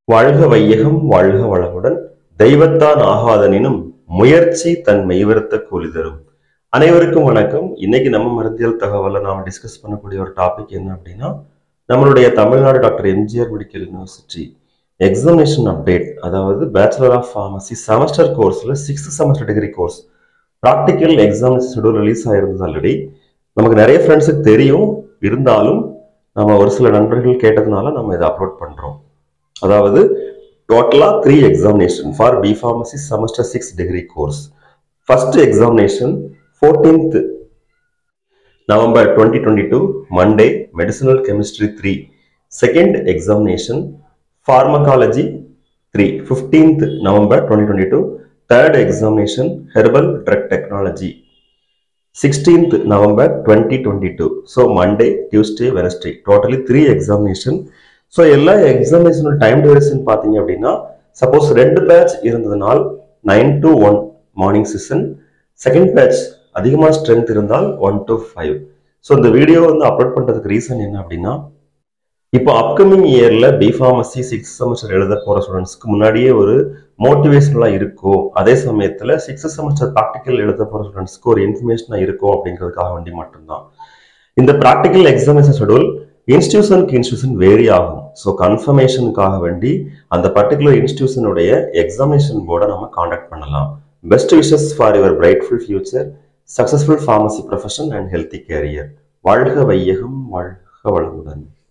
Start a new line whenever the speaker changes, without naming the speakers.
வாழ்க வையகம் வாழ்க வளமுடன் தெய்வத்தான் ஆகாதனினும் முயற்சி தன் மெய்வருத்த கூலி தரும் அனைவருக்கும் வணக்கம் இன்னைக்கு நம்ம மருந்தியல் தகவலை நாம் டிஸ்கஸ் பண்ணக்கூடிய ஒரு டாபிக் என்ன அப்படின்னா நம்மளுடைய Tamil Nadu doctor MGR medical university examination update அதாவது பேச்சுலர் ஆஃப் ஃபார்மசி செமஸ்டர் கோர்ஸில் sixth semester degree course practical examination schedule release ஆயிருந்தது already நமக்கு நிறைய ஃப்ரெண்ட்ஸுக்கு தெரியும் இருந்தாலும் நம்ம ஒரு சில நண்பர்கள் கேட்டதுனால நம்ம இதை அப்லோட் பண்ணுறோம் அதாவது டோட்டலாக three examination for B pharmacy semester six degree course first examination fourteenth November twenty twenty two Monday medicinal chemistry three second examination pharmacology three fifteenth November twenty twenty two third examination herbal drug technology sixteenth November twenty twenty two so Monday Tuesday Wednesday totally three examination so எல்லா எக்ஸாமினேஷனோட time duration பார்த்தீங்க அப்படின்னா suppose ரெண்டு batch இருந்ததுனால் nine to one morning session second batch அதிகமான strength இருந்தால் one to five so இந்த video வந்து அப்லோட் பண்ணுறதுக்கு ரீசன் என்ன அப்படின்னா இப்போ அப்கமிங் இயரில் பிஃபார்மசி சிக்ஸ் செமஸ்டர் எழுத போகிற ஸ்டூடெண்ட்ஸ்க்கு முன்னாடியே ஒரு மோட்டிவேஷனலாக இருக்கும் அதே சமயத்தில் சிக்ஸ் செமஸ்டர் ப்ராக்டிக்கல் எழுத போகிற ஸ்டூடெண்ட்ஸ்க்கு ஒரு இன்ஃபர்மேஷனாக இருக்கும் அப்படிங்கிறதுக்காக வேண்டி மட்டும்தான் இந்த ப்ராக்டிக்கல் எக்ஸாமினேஷன் ஷெடியூல் இன்ஸ்டியூஷனுக்கு இன்ஸ்டியூஷன் வேரி ஆகும் ஸோ கன்ஃபர்மேஷனுக்காக வேண்டி அந்த பர்டிகுலர் இன்ஸ்டியூஷனுடைய எக்ஸாமினேஷன் போர்டை நம்ம காண்டாக்ட் பண்ணலாம் best wishes for your brightful future successful pharmacy profession and healthy career வாழ்க வையகம் வாழ்க வளமுடன்